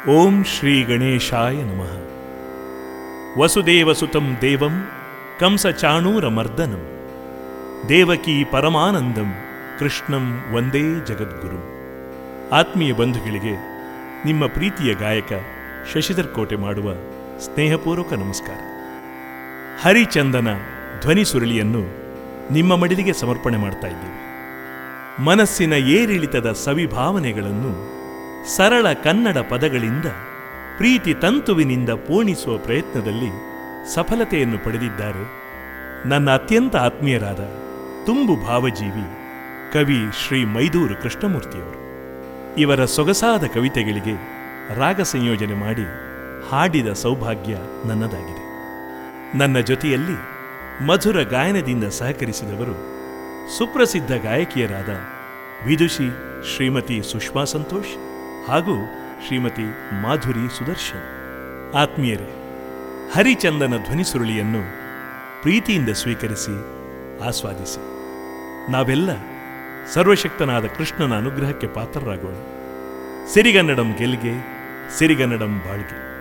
ಓಂ ಶ್ರೀ ಗಣೇಶಾಯ ನಮಃ ವಸುದೇವಸುತಂ ದೇವಂ ಕಂಸಚಾಣೂರಮರ್ದನಂ ದೇವಕೀ ಪರಮಾನಂದಂ ಕೃಷ್ಣಂ ಒಂದೇ ಜಗದ್ಗುರು ಆತ್ಮೀಯ ಬಂಧುಗಳಿಗೆ ನಿಮ್ಮ ಪ್ರೀತಿಯ ಗಾಯಕ ಶಶಿಧರ್ ಕೋಟೆ ಮಾಡುವ ಸ್ನೇಹಪೂರ್ವಕ ನಮಸ್ಕಾರ ಹರಿಚಂದನ ಧ್ವನಿ ಸುರುಳಿಯನ್ನು ನಿಮ್ಮ ಮಡಿಲಿಗೆ ಸಮರ್ಪಣೆ ಮಾಡ್ತಾ ಇದ್ದೇವೆ ಮನಸ್ಸಿನ ಏರಿಳಿತದ ಸವಿಭಾವನೆಗಳನ್ನು ಸರಳ ಕನ್ನಡ ಪದಗಳಿಂದ ಪ್ರೀತಿ ತಂತುವಿನಿಂದ ಪೂರ್ಣಿಸುವ ಪ್ರಯತ್ನದಲ್ಲಿ ಸಫಲತೆಯನ್ನು ಪಡೆದಿದ್ದಾರೆ ನನ್ನ ಅತ್ಯಂತ ಆತ್ಮೀಯರಾದ ತುಂಬು ಭಾವಜೀವಿ ಕವಿ ಶ್ರೀ ಮೈದೂರು ಕೃಷ್ಣಮೂರ್ತಿಯವರು ಇವರ ಸೊಗಸಾದ ಕವಿತೆಗಳಿಗೆ ರಾಗ ಸಂಯೋಜನೆ ಮಾಡಿ ಹಾಡಿದ ಸೌಭಾಗ್ಯ ನನ್ನದಾಗಿದೆ ನನ್ನ ಜೊತೆಯಲ್ಲಿ ಮಧುರ ಗಾಯನದಿಂದ ಸಹಕರಿಸಿದವರು ಸುಪ್ರಸಿದ್ಧ ಗಾಯಕಿಯರಾದ ವಿದುಷಿ ಶ್ರೀಮತಿ ಸುಷ್ಮಾ ಸಂತೋಷ್ ಹಾಗೂ ಶ್ರೀಮತಿ ಮಾಧುರಿ ಸುದರ್ಶನ್ ಆತ್ಮೀಯರೇ ಹರಿಚಂದನ ಧ್ವನಿ ಸುರುಳಿಯನ್ನು ಪ್ರೀತಿಯಿಂದ ಸ್ವೀಕರಿಸಿ ಆಸ್ವಾದಿಸಿ ನಾವೆಲ್ಲ ಸರ್ವಶಕ್ತನಾದ ಕೃಷ್ಣನ ಅನುಗ್ರಹಕ್ಕೆ ಪಾತ್ರರಾಗೋಣ ಸಿರಿಗನ್ನಡಂ ಗೆಲ್ಗೆ ಸಿರಿಗನ್ನಡಂ ಬಾಳ್ಗೆ